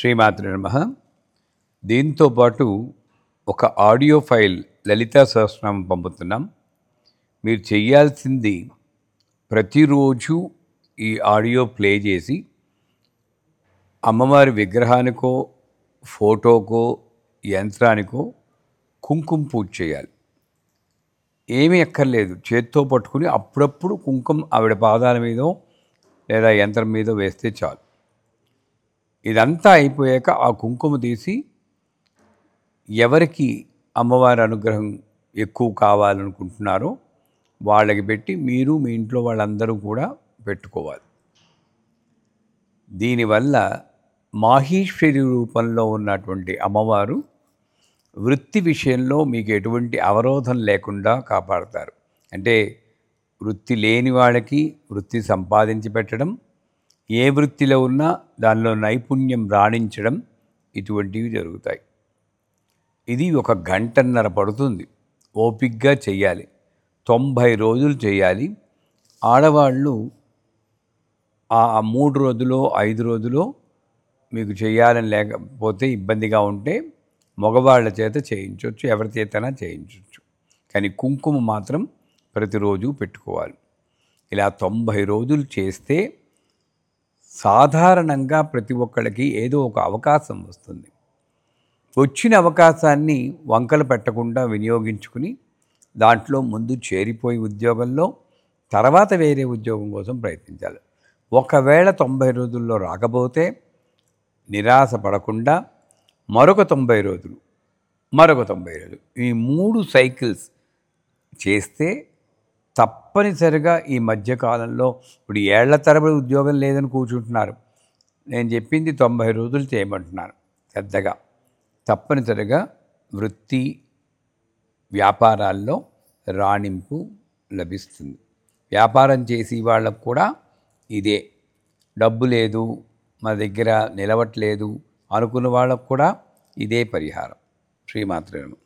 శ్రీమాత్రి నమ దీంతో పాటు ఒక ఆడియో ఫైల్ లలితా సహస్రనామం పంపుతున్నాం మీరు చేయాల్సింది ప్రతిరోజు ఈ ఆడియో ప్లే చేసి అమ్మవారి విగ్రహానికో ఫోటోకో యంత్రానికో కుంకుమ పూజ చేయాలి ఏమీ ఎక్కర్లేదు చేత్తో పట్టుకుని అప్పుడప్పుడు కుంకుమ ఆవిడ పాదాల మీదో లేదా యంత్రం మీదో వేస్తే చాలు ఇదంతా అయిపోయాక ఆ కుంకుమ తీసి ఎవరికి అమ్మవారి అనుగ్రహం ఎక్కువ కావాలనుకుంటున్నారో వాళ్ళకి పెట్టి మీరు మీ ఇంట్లో వాళ్ళందరూ కూడా పెట్టుకోవాలి దీనివల్ల మాహేశ్వరి రూపంలో ఉన్నటువంటి అమ్మవారు వృత్తి విషయంలో మీకు ఎటువంటి అవరోధం లేకుండా కాపాడతారు అంటే వృత్తి లేని వాళ్ళకి వృత్తి సంపాదించి పెట్టడం ఏ వృత్తిలో ఉన్నా దానిలో నైపుణ్యం రాణించడం ఇటువంటివి జరుగుతాయి ఇది ఒక గంటన్నర పడుతుంది ఓపిక్గా చెయ్యాలి తొంభై రోజులు చేయాలి ఆడవాళ్ళు ఆ ఆ మూడు రోజులో ఐదు రోజులో మీకు చేయాలని లేకపోతే ఇబ్బందిగా ఉంటే మగవాళ్ళ చేత చేయించవచ్చు ఎవరి చేతనా చేయించవచ్చు కానీ కుంకుమ మాత్రం ప్రతిరోజు పెట్టుకోవాలి ఇలా తొంభై రోజులు చేస్తే సాధారణంగా ప్రతి ఒక్కళ్ళకి ఏదో ఒక అవకాశం వస్తుంది వచ్చిన అవకాశాన్ని వంకలు పెట్టకుండా వినియోగించుకుని దాంట్లో ముందు చేరిపోయి ఉద్యోగంలో తర్వాత వేరే ఉద్యోగం కోసం ప్రయత్నించాలి ఒకవేళ తొంభై రోజుల్లో రాకపోతే నిరాశ పడకుండా మరొక తొంభై రోజులు మరొక తొంభై రోజులు ఈ మూడు సైకిల్స్ చేస్తే తప్పనిసరిగా ఈ మధ్యకాలంలో ఇప్పుడు ఏళ్ల తరబడి ఉద్యోగం లేదని కూర్చుంటున్నారు నేను చెప్పింది తొంభై రోజులు చేయమంటున్నాను పెద్దగా తప్పనిసరిగా వృత్తి వ్యాపారాల్లో రాణింపు లభిస్తుంది వ్యాపారం చేసి వాళ్ళకు కూడా ఇదే డబ్బు లేదు మా దగ్గర నిలవట్లేదు అనుకున్న వాళ్ళకు కూడా ఇదే పరిహారం శ్రీమాత్రేను